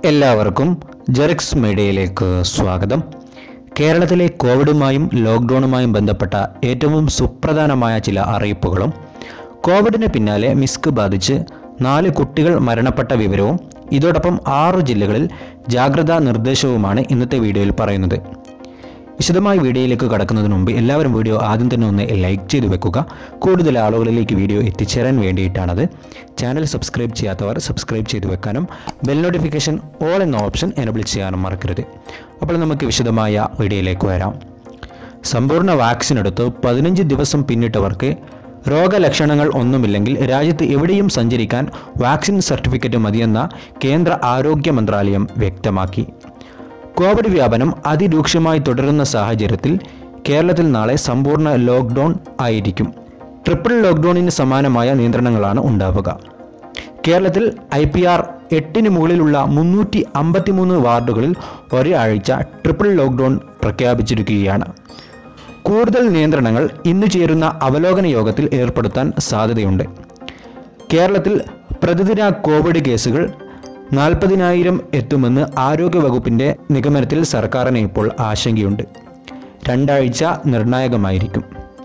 എല്ലാവർക്കും ജെറിക്സ് മീഡിയയിലേക്ക് സ്വാഗതം കേരളത്തിലെ കോവിഡുമായും ലോക്ക്ഡൗണുമായും ബന്ധപ്പെട്ട ഏറ്റവും സുപ്രധാനമായ ചില അറിയിപ്പുകളും കോവിഡിന് പിന്നാലെ മിസ്ക് ബാധിച്ച് നാല് കുട്ടികൾ മരണപ്പെട്ട വിവരവും ഇതോടൊപ്പം ആറു ജില്ലകളിൽ ജാഗ്രതാ നിർദ്ദേശവുമാണ് ഇന്നത്തെ വീഡിയോയിൽ പറയുന്നത് വിശദമായ വീഡിയോയിലേക്ക് കടക്കുന്നതിന് മുമ്പ് എല്ലാവരും വീഡിയോ ആദ്യം തന്നെ ഒന്ന് ലൈക്ക് ചെയ്ത് വെക്കുക കൂടുതൽ ആളുകളിലേക്ക് വീഡിയോ എത്തിച്ചേരാൻ വേണ്ടിയിട്ടാണത് ചാനൽ സബ്സ്ക്രൈബ് ചെയ്യാത്തവർ സബ്സ്ക്രൈബ് ചെയ്ത് വെക്കാനും ബെൽ നോട്ടിഫിക്കേഷൻ ഓൾ എന്ന ഓപ്ഷൻ എനബിൾ ചെയ്യാനും മറക്കരുത് അപ്പോൾ നമുക്ക് വിശദമായ വീഡിയോയിലേക്ക് വരാം സമ്പൂർണ്ണ വാക്സിൻ എടുത്ത് പതിനഞ്ച് ദിവസം പിന്നിട്ടവർക്ക് രോഗലക്ഷണങ്ങൾ ഒന്നുമില്ലെങ്കിൽ രാജ്യത്ത് എവിടെയും സഞ്ചരിക്കാൻ വാക്സിൻ സർട്ടിഫിക്കറ്റ് മതിയെന്ന കേന്ദ്ര ആരോഗ്യ മന്ത്രാലയം വ്യക്തമാക്കി കോവിഡ് വ്യാപനം അതിരൂക്ഷമായി തുടരുന്ന സാഹചര്യത്തിൽ കേരളത്തിൽ നാളെ സമ്പൂർണ്ണ ലോക്ക്ഡൗൺ ആയിരിക്കും ട്രിപ്പിൾ ലോക്ക്ഡൗണിന് സമാനമായ നിയന്ത്രണങ്ങളാണ് ഉണ്ടാവുക കേരളത്തിൽ ഐ പി ആർ എട്ടിന് മുകളിലുള്ള മുന്നൂറ്റി അമ്പത്തിമൂന്ന് വാർഡുകളിൽ ഒരാഴ്ച ട്രിപ്പിൾ ലോക്ക്ഡൗൺ പ്രഖ്യാപിച്ചിരിക്കുകയാണ് കൂടുതൽ നിയന്ത്രണങ്ങൾ ഇന്ന് ചേരുന്ന അവലോകന യോഗത്തിൽ ഏർപ്പെടുത്താൻ സാധ്യതയുണ്ട് കേരളത്തിൽ പ്രതിദിന കോവിഡ് കേസുകൾ നാൽപ്പതിനായിരം എത്തുമെന്ന് ആരോഗ്യവകുപ്പിന്റെ നിഗമനത്തിൽ സർക്കാരിന് ഇപ്പോൾ ആശങ്കയുണ്ട് രണ്ടാഴ്ച നിർണായകമായിരിക്കും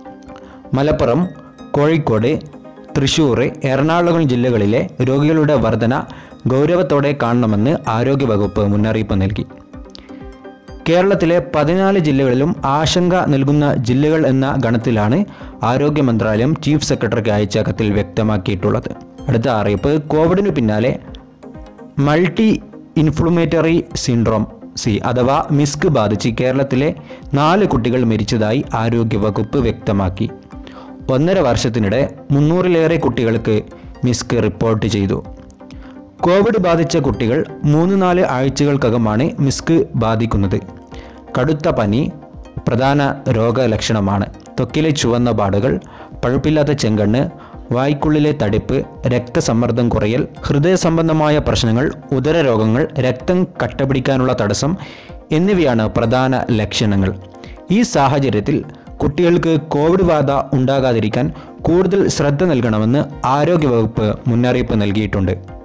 മലപ്പുറം കോഴിക്കോട് തൃശൂർ എറണാകുളം ജില്ലകളിലെ രോഗികളുടെ വർധന ഗൗരവത്തോടെ കാണണമെന്ന് ആരോഗ്യവകുപ്പ് മുന്നറിയിപ്പ് നൽകി കേരളത്തിലെ പതിനാല് ജില്ലകളിലും ആശങ്ക നൽകുന്ന ജില്ലകൾ എന്ന ഗണത്തിലാണ് ആരോഗ്യ മന്ത്രാലയം ചീഫ് സെക്രട്ടറിക്ക് അയച്ച കത്തിൽ വ്യക്തമാക്കിയിട്ടുള്ളത് അടുത്ത അറിയിപ്പ് കോവിഡിനു പിന്നാലെ മൾട്ടി ഇൻഫ്ലുമേറ്ററി സിൻഡ്രോം സി അഥവാ മിസ്ക് ബാധിച്ച് കേരളത്തിലെ നാല് കുട്ടികൾ മരിച്ചതായി ആരോഗ്യവകുപ്പ് വ്യക്തമാക്കി ഒന്നര വർഷത്തിനിടെ മുന്നൂറിലേറെ കുട്ടികൾക്ക് മിസ്ക് റിപ്പോർട്ട് ചെയ്തു കോവിഡ് ബാധിച്ച കുട്ടികൾ മൂന്ന് നാല് ആഴ്ചകൾക്കകമാണ് മിസ്ക് ബാധിക്കുന്നത് കടുത്ത പനി പ്രധാന രോഗലക്ഷണമാണ് ത്വക്കിലെ ചുവന്ന പാടുകൾ പഴുപ്പില്ലാത്ത ചെങ്കണ്ണ് വായ്ക്കുള്ളിലെ തടിപ്പ് രക്തസമ്മർദ്ദം കുറയൽ ഹൃദയ സംബന്ധമായ പ്രശ്നങ്ങൾ ഉദരരോഗങ്ങൾ രക്തം കട്ടപിടിക്കാനുള്ള തടസ്സം എന്നിവയാണ് പ്രധാന ലക്ഷണങ്ങൾ ഈ സാഹചര്യത്തിൽ കുട്ടികൾക്ക് കോവിഡ് ബാധ ഉണ്ടാകാതിരിക്കാൻ കൂടുതൽ ശ്രദ്ധ നൽകണമെന്ന് ആരോഗ്യവകുപ്പ് മുന്നറിയിപ്പ് നൽകിയിട്ടുണ്ട്